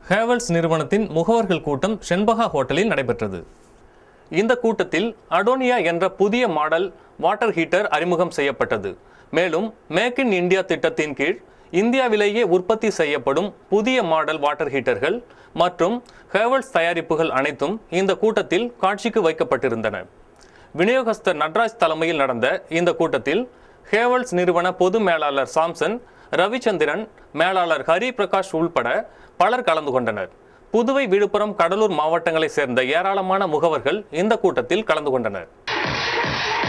ஹேவல்ஸ் நிறுவனத்தின் முகவர்கள் கூட்டம் செண்பகா ஹோட்டலில் நடைபெற்றது இந்த கூட்டத்தில் அடோனியா என்ற புதிய மாடல் வாட்டர் ஹீட்டர் அறிமுகம் செய்யப்பட்டது மேலும் மேக் இன் இந்தியா திட்டத்தின் கீழ் இந்தியாவிலேயே உற்பத்தி செய்யப்படும் புதிய மாடல் வாட்டர் ஹீட்டர்கள் மற்றும் ஹேவல்ஸ் தயாரிப்புகள் அனைத்தும் இந்த கூட்டத்தில் காட்சிக்கு வைக்கப்பட்டிருந்தன விநியோகஸ்தர் நட்ராஜ் தலைமையில் நடந்த இந்த கூட்டத்தில் ஹேவல்ஸ் நிறுவன பொது மேலாளர் சாம்சன் ரவிச்சந்திரன் மேலாளர் ஹரி பிரகாஷ் உள்பட பலர் கலந்து கொண்டனர் புதுவை விழுப்புரம் கடலூர் மாவட்டங்களைச் சேர்ந்த ஏராளமான முகவர்கள் இந்த கூட்டத்தில் கலந்து கொண்டனர்